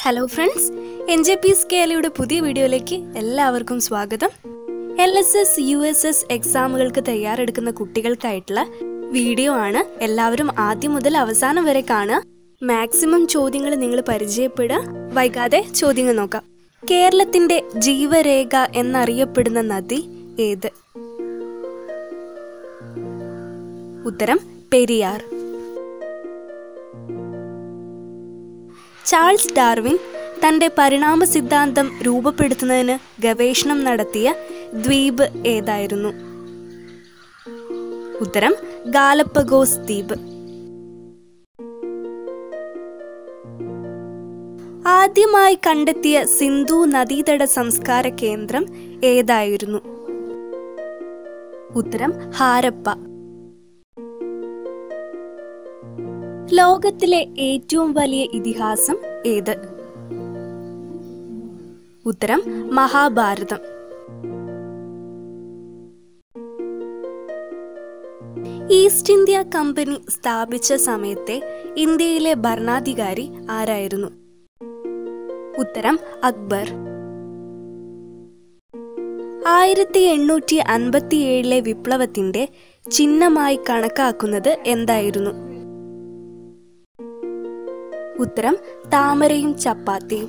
hello friends N J P സ്കേലയുടെ പുതിയ വീഡിയോയിലേക്ക് എല്ലാവർക്കും സ്വാഗതം L S S U S S എക്സാമുകൾക്ക് തയ്യാറെടുക്കുന്ന കുട്ടികൾക്കായിട്ടുള്ള വീഡിയോ ആണ് എല്ലാവരും ആദ്യം മുതൽ അവസാനം വരെ കാണുക മാക്സിമം ചോദ്യങ്ങൾ നിങ്ങൾ പരിചയപ്പെടുക വൈകാതെ ചോദ്യങ്ങൾ നോക്കാം കേരളത്തിന്റെ ജീവരേഖ എന്നറിയപ്പെടുന്ന നദി ഏത് ഉത്തരം പെരിയാർ ചാൾസ് ഡാർവിൻ തന്റെ പരിണാമ സിദ്ധാന്തം രൂപപ്പെടുത്തുന്നതിന് ഗവേഷണം നടത്തിയ ദ്വീപ് ഏതായിരുന്നു ഉത്തരം ഗാലപ്പഗോസ് ദ്വീപ് ആദ്യമായി കണ്ടെത്തിയ സിന്ധു നദീതട സംസ്കാര കേന്ദ്രം ഏതായിരുന്നു ഉത്തരം ഹാരപ്പ ലോകത്തിലെ ഏറ്റവും വലിയ ഇതിഹാസം ഏത് ഉത്തരം മഹാഭാരതം ഈസ്റ്റ് ഇന്ത്യ കമ്പനി സ്ഥാപിച്ച സമയത്തെ ഇന്ത്യയിലെ ഭരണാധികാരി ആരായിരുന്നു ഉത്തരം അക്ബർ ആയിരത്തി എണ്ണൂറ്റി അൻപത്തിയേഴിലെ വിപ്ലവത്തിന്റെ ചിഹ്നമായി കണക്കാക്കുന്നത് എന്തായിരുന്നു ഉത്തരം താമരയും ചപ്പാത്തിയും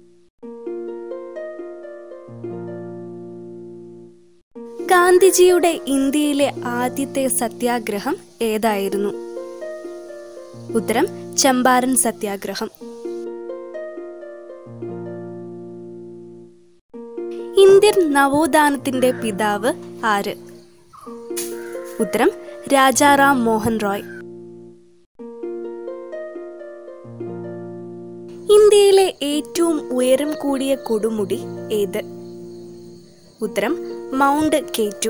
ഗാന്ധിജിയുടെ ഇന്ത്യയിലെ ആദ്യത്തെ സത്യാഗ്രഹം ഏതായിരുന്നു ഉത്തരം ചമ്പാരൻ സത്യാഗ്രഹം ഇന്ത്യൻ നവോത്ഥാനത്തിന്റെ പിതാവ് ആര് ഉത്തരം രാജാറാം മോഹൻ റോയ് ഇന്ത്യയിലെ ഏറ്റവും ഉയരം കൂടിയ കൊടുമുടി ഏത് ഉത്തരം മൗണ്ട് കേറ്റു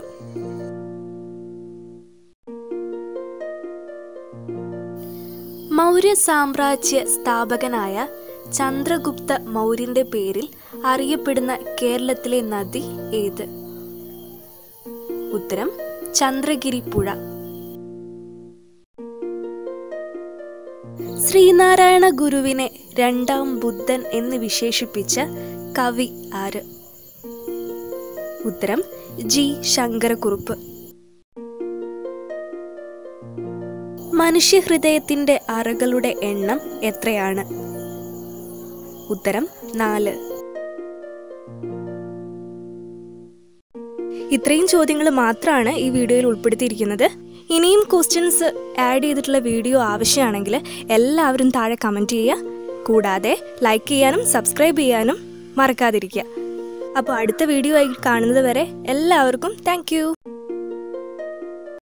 മൗര്യ സാമ്രാജ്യ സ്ഥാപകനായ ചന്ദ്രഗുപ്ത മൗര്യന്റെ പേരിൽ അറിയപ്പെടുന്ന കേരളത്തിലെ നദി ഏത് ഉത്തരം ചന്ദ്രഗിരി പുഴ ശ്രീനാരായണ ഗുരുവിനെ രണ്ടാം ബുദ്ധൻ എന്ന് വിശേഷിപ്പിച്ച കവി ആര് ഉത്തരം ജി ശങ്കരക്കുറുപ്പ് മനുഷ്യഹൃദയത്തിന്റെ അറകളുടെ എണ്ണം എത്രയാണ് ഉത്തരം നാല് ഇത്രയും ചോദ്യങ്ങൾ മാത്രമാണ് ഈ വീഡിയോയിൽ ഉൾപ്പെടുത്തിയിരിക്കുന്നത് ഇനിയും ക്വസ്റ്റ്യൻസ് ആഡ് ചെയ്തിട്ടുള്ള വീഡിയോ ആവശ്യമാണെങ്കിൽ എല്ലാവരും താഴെ കമൻറ്റ് ചെയ്യുക കൂടാതെ ലൈക്ക് ചെയ്യാനും സബ്സ്ക്രൈബ് ചെയ്യാനും മറക്കാതിരിക്കുക അപ്പോൾ അടുത്ത വീഡിയോ ആയി കാണുന്നത് വരെ എല്ലാവർക്കും താങ്ക്